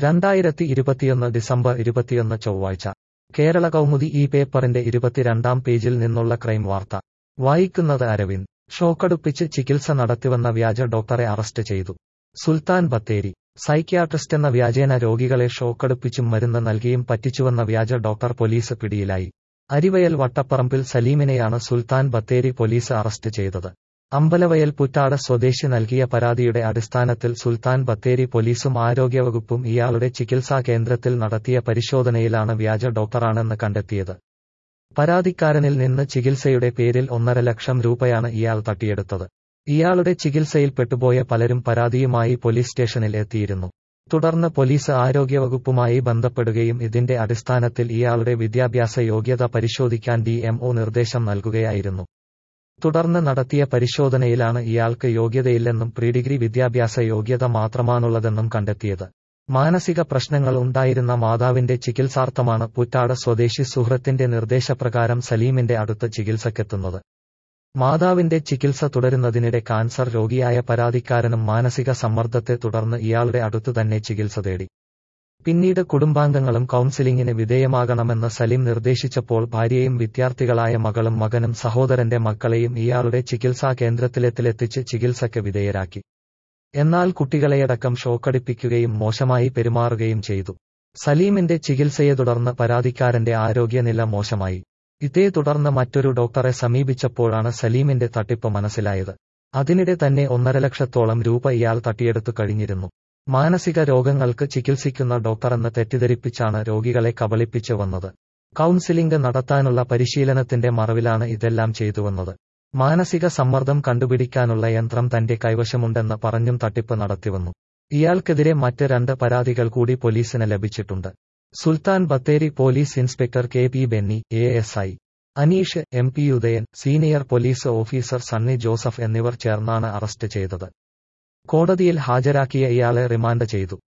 രണ്ടായിരത്തി ഇരുപത്തിയൊന്ന് ഡിസംബർ ഇരുപത്തിയൊന്ന് ചൊവ്വാഴ്ച കേരള കൗമുദി ഈ പേപ്പറിന്റെ ഇരുപത്തിരണ്ടാം പേജിൽ നിന്നുള്ള ക്രൈം വാർത്ത വായിക്കുന്നത് അരവിന്ദ് ഷോക്കടുപ്പിച്ച് ചികിത്സ നടത്തിവന്ന വ്യാജ ഡോക്ടറെ അറസ്റ്റ് ചെയ്തു സുൽത്താൻ ബത്തേരി സൈക്യാട്രിസ്റ്റെന്ന വ്യാജേന രോഗികളെ ഷോക്കടുപ്പിച്ചും മരുന്ന് നൽകിയും പറ്റിച്ചുവന്ന വ്യാജ ഡോക്ടർ പോലീസ് പിടിയിലായി അരിവയൽ വട്ടപ്പറമ്പിൽ സലീമിനെയാണ് സുൽത്താൻ ബത്തേരി പോലീസ് അറസ്റ്റ് ചെയ്തത് അമ്പലവയൽ പുറ്റാട് സ്വദേശി നൽകിയ പരാതിയുടെ അടിസ്ഥാനത്തിൽ സുൽത്താൻ ബത്തേരി പോലീസും ആരോഗ്യവകുപ്പും ഇയാളുടെ ചികിത്സാ കേന്ദ്രത്തിൽ നടത്തിയ പരിശോധനയിലാണ് വ്യാജ ഡോക്ടറാണെന്ന് കണ്ടെത്തിയത് പരാതിക്കാരനിൽ നിന്ന് ചികിത്സയുടെ പേരിൽ ഒന്നര ലക്ഷം രൂപയാണ് ഇയാൾ തട്ടിയെടുത്തത് ഇയാളുടെ ചികിത്സയിൽ പെട്ടുപോയ പലരും പരാതിയുമായി പോലീസ് സ്റ്റേഷനിൽ എത്തിയിരുന്നു തുടർന്ന് പോലീസ് ആരോഗ്യവകുപ്പുമായി ബന്ധപ്പെടുകയും ഇതിന്റെ അടിസ്ഥാനത്തിൽ ഇയാളുടെ വിദ്യാഭ്യാസ യോഗ്യത പരിശോധിക്കാൻ ഡിഎംഒ നിർദ്ദേശം നൽകുകയായിരുന്നു തുടർന്ന് നടത്തിയ പരിശോധനയിലാണ് ഇയാൾക്ക് യോഗ്യതയില്ലെന്നും പ്രീഡിഗ്രി വിദ്യാഭ്യാസ യോഗ്യത മാത്രമാണുള്ളതെന്നും കണ്ടെത്തിയത് മാനസിക പ്രശ്നങ്ങൾ ഉണ്ടായിരുന്ന മാതാവിന്റെ ചികിത്സാർത്ഥമാണ് പുറ്റാട് സ്വദേശി സുഹൃത്തിന്റെ നിർദ്ദേശപ്രകാരം സലീമിന്റെ അടുത്ത് ചികിത്സക്കെത്തുന്നത് മാതാവിന്റെ ചികിത്സ തുടരുന്നതിനിടെ കാൻസർ രോഗിയായ പരാതിക്കാരനും മാനസിക സമ്മർദ്ദത്തെ തുടർന്ന് ഇയാളുടെ അടുത്തു തന്നെ ചികിത്സ തേടി പിന്നീട് കുടുംബാംഗങ്ങളും കൌൺസിലിംഗിന് വിധേയമാകണമെന്ന് സലീം നിർദ്ദേശിച്ചപ്പോൾ ഭാര്യയും വിദ്യാർത്ഥികളായ മകളും മകനും സഹോദരന്റെ മക്കളെയും ഇയാളുടെ ചികിത്സാ കേന്ദ്രത്തിലെത്തിലെത്തിച്ച് ചികിത്സയ്ക്ക് വിധേയരാക്കി എന്നാൽ കുട്ടികളെയടക്കം ഷോക്കടിപ്പിക്കുകയും മോശമായി പെരുമാറുകയും ചെയ്തു സലീമിന്റെ ചികിത്സയെ തുടർന്ന് പരാതിക്കാരന്റെ ആരോഗ്യനില മോശമായി ഇതേ തുടർന്ന് മറ്റൊരു ഡോക്ടറെ സമീപിച്ചപ്പോഴാണ് സലീമിന്റെ തട്ടിപ്പ് മനസ്സിലായത് അതിനിടെ തന്നെ ഒന്നര ലക്ഷത്തോളം രൂപ ഇയാൾ തട്ടിയെടുത്തു കഴിഞ്ഞിരുന്നു മാനസിക രോഗങ്ങൾക്ക് ചികിത്സിക്കുന്ന ഡോക്ടറെന്ന് തെറ്റിദ്ധരിപ്പിച്ചാണ് രോഗികളെ കബളിപ്പിച്ചു വന്നത് കൌൺസിലിംഗ് നടത്താനുള്ള പരിശീലനത്തിന്റെ മറവിലാണ് ഇതെല്ലാം ചെയ്തുവന്നത് മാനസിക സമ്മർദ്ദം കണ്ടുപിടിക്കാനുള്ള യന്ത്രം തന്റെ കൈവശമുണ്ടെന്ന് പറഞ്ഞും തട്ടിപ്പ് നടത്തിവന്നു ഇയാൾക്കെതിരെ മറ്റ് രണ്ട് പരാതികൾ കൂടി പോലീസിന് ലഭിച്ചിട്ടുണ്ട് Sultan Bathery police inspector K P Benny A S I Aneesh M P Udayan senior police officer Sunny Joseph എന്നിവർ ചേർന്നാണ് അറസ്റ്റ് ചെയ്തത് കോടതിയിൽ ഹാജരാക്കിയ ഇയാളെ റിമാൻഡ് ചെയ്തു